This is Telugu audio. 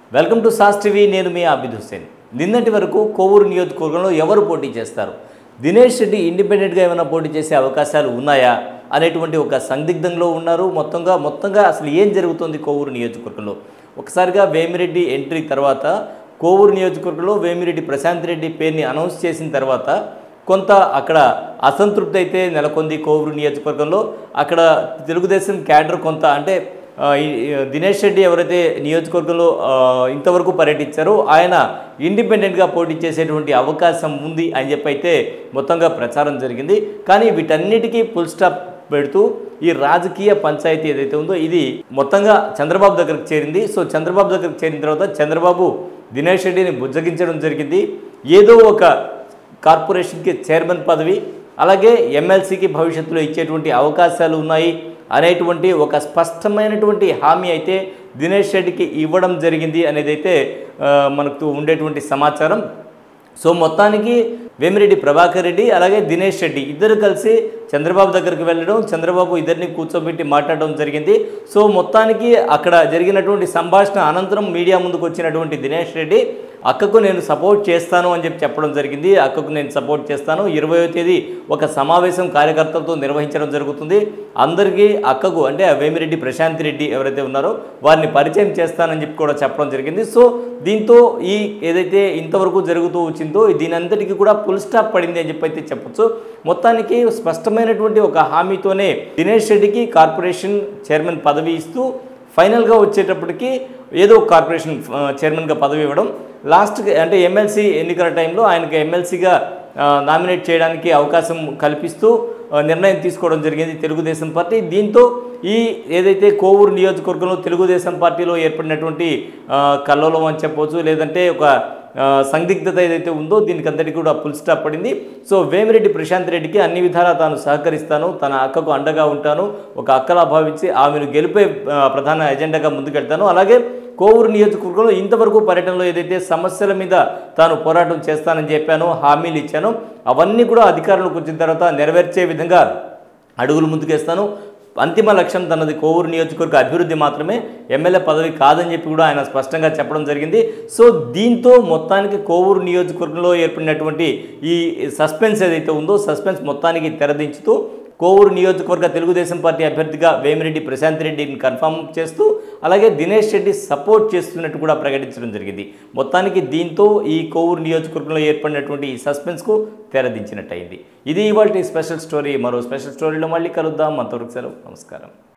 వెల్కమ్ టు సాస్ టీవీ నేను మీ అబిద్ హుసేన్ నిన్నటి వరకు కోవూరు నియోజకవర్గంలో ఎవరు పోటీ చేస్తారు దినేష్ రెడ్డి ఇండిపెండెంట్గా ఏమైనా పోటీ చేసే అవకాశాలు ఉన్నాయా అనేటువంటి ఒక సందిగ్ధంలో ఉన్నారు మొత్తంగా మొత్తంగా అసలు ఏం జరుగుతుంది కోవూరు నియోజకవర్గంలో ఒకసారిగా వేమిరెడ్డి ఎంట్రీ తర్వాత కోవూరు నియోజకవర్గంలో వేమిరెడ్డి ప్రశాంత్ రెడ్డి పేరుని అనౌన్స్ చేసిన తర్వాత కొంత అక్కడ అసంతృప్తి అయితే నెలకొంది కోవూరు నియోజకవర్గంలో అక్కడ తెలుగుదేశం క్యాడర్ కొంత అంటే ఆ, ఈ ఈ దినేష్ రెడ్డి ఎవరైతే నియోజకవర్గంలో ఆ, ఇంతవరకు పర్యటించారో ఆయన ఇండిపెండెంట్గా పోటీ చేసేటువంటి అవకాశం ఉంది అని చెప్పి అయితే మొత్తంగా ప్రచారం జరిగింది కానీ వీటన్నిటికీ ఫుల్ స్టాప్ పెడుతూ ఈ రాజకీయ పంచాయతీ ఏదైతే ఉందో ఇది మొత్తంగా చంద్రబాబు దగ్గరకు చేరింది సో చంద్రబాబు దగ్గరకు చేరిన తర్వాత చంద్రబాబు దినేష్ రెడ్డిని బుజ్జగించడం జరిగింది ఏదో ఒక కార్పొరేషన్కి చైర్మన్ పదవి అలాగే ఎమ్మెల్సీకి భవిష్యత్తులో ఇచ్చేటువంటి అవకాశాలు ఉన్నాయి అనేటువంటి ఒక స్పష్టమైనటువంటి హామీ అయితే దినేష్ రెడ్డికి ఇవ్వడం జరిగింది అనేది అయితే ఆ, మనకు ఉండేటువంటి సమాచారం సో మొత్తానికి వేమిరెడ్డి ప్రభాకర్ రెడ్డి అలాగే దినేష్ రెడ్డి ఇద్దరు కలిసి చంద్రబాబు దగ్గరికి వెళ్ళడం చంద్రబాబు ఇద్దరిని కూర్చోబెట్టి మాట్లాడడం జరిగింది సో మొత్తానికి అక్కడ జరిగినటువంటి సంభాషణ అనంతరం మీడియా ముందుకు వచ్చినటువంటి దినేష్ రెడ్డి అక్కకు నేను సపోర్ట్ చేస్తాను అని చెప్పి చెప్పడం జరిగింది అక్కకు నేను సపోర్ట్ చేస్తాను ఇరవయో తేదీ ఒక సమావేశం కార్యకర్తలతో నిర్వహించడం జరుగుతుంది అందరికీ అక్కకు అంటే వేమిరెడ్డి ప్రశాంత్ రెడ్డి ఎవరైతే ఉన్నారో వారిని పరిచయం చేస్తానని చెప్పి కూడా చెప్పడం జరిగింది సో దీంతో ఈ ఏదైతే ఇంతవరకు జరుగుతూ వచ్చిందో దీని అంతటికీ కూడా ఫుల్ స్టాప్ పడింది అని చెప్పి అయితే చెప్పొచ్చు మొత్తానికి స్పష్టమైనటువంటి ఒక హామీతోనే దినేష్ రెడ్డికి కార్పొరేషన్ చైర్మన్ పదవి ఇస్తూ ఫైనల్గా వచ్చేటప్పటికి ఏదో ఒక కార్పొరేషన్ ఆ, చైర్మన్గా పదవి ఇవ్వడం లాస్ట్కి అంటే ఎమ్మెల్సీ ఎన్నికల టైంలో ఆయనకి ఎమ్మెల్సీగా నామినేట్ చేయడానికి అవకాశం కల్పిస్తూ ఆ, నిర్ణయం తీసుకోవడం జరిగింది తెలుగుదేశం పార్టీ దీంతో ఈ ఏదైతే కోవూరు నియోజకవర్గంలో తెలుగుదేశం పార్టీలో ఏర్పడినటువంటి ఆ, కల్లోలం అని చెప్పవచ్చు లేదంటే ఒక ఆ, సందిగ్ధత ఏదైతే ఉందో దీనికి అంతటికి కూడా ఫుల్ స్టాప్ పడింది సో వేమిరెడ్డి ప్రశాంత్ రెడ్డికి అన్ని విధాలా తాను సహకరిస్తాను తన అక్కకు అండగా ఉంటాను ఒక అక్కలా భావించి ఆమెను గెలిపే ఆ, ప్రధాన ఎజెండాగా ముందుకెళ్తాను అలాగే కోవూరు నియోజకవర్గంలో ఇంతవరకు పర్యటనలో ఏదైతే సమస్యల మీద తాను పోరాటం చేస్తానని చెప్పానో హామీలు ఇచ్చానో అవన్నీ కూడా అధికారంలోకి వచ్చిన తర్వాత నెరవేర్చే విధంగా అడుగులు ముందుకేస్తాను అంతిమ లక్ష్యం తనది కోవూరు నియోజకవర్గ అభివృద్ధి మాత్రమే ఎమ్మెల్యే పదవి కాదని చెప్పి కూడా ఆయన స్పష్టంగా చెప్పడం జరిగింది సో దీంతో మొత్తానికి కోవూరు నియోజకవర్గంలో ఏర్పడినటువంటి ఈ సస్పెన్స్ ఏదైతే ఉందో సస్పెన్స్ మొత్తానికి తెరదించుతూ కోవూరు నియోజకవర్గ తెలుగుదేశం పార్టీ అభ్యర్థిగా వేమిరెడ్డి ప్రశాంత్ రెడ్డిని కన్ఫర్మ్ చేస్తూ అలాగే దినేష్ రెడ్డి సపోర్ట్ చేస్తున్నట్టు కూడా ప్రకటించడం జరిగింది మొత్తానికి దీంతో ఈ కోవూరు నియోజకవర్గంలో ఏర్పడినటువంటి ఈ సస్పెన్స్కు తెరదించినట్టయింది ఇది ఇవాళ స్పెషల్ స్టోరీ మరో స్పెషల్ స్టోరీలో మళ్ళీ కలుద్దాం అంతవరకు సెలవు నమస్కారం